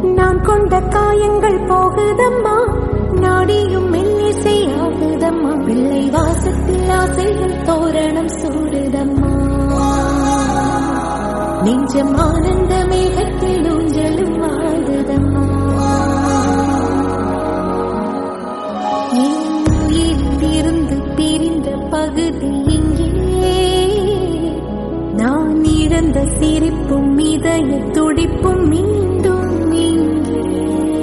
நான் கொண்ட காயங்கள் போகுதம்மா நாடியும் மெல்லிசை ஆகுதம்மா பிள்ளை வாசத்தில் ஆசைகள் தோரணம் சூடுதம்மா நெஞ்சம் ஆனந்த மேகத்தில் ஊஞ்சலும் ஆடுதம்மா என் உயிரிலிருந்து பிரிந்த பகுதி இங்கே நான் இழந்த சிரிப்பும் இதய துடிப்பும் மீண்டும்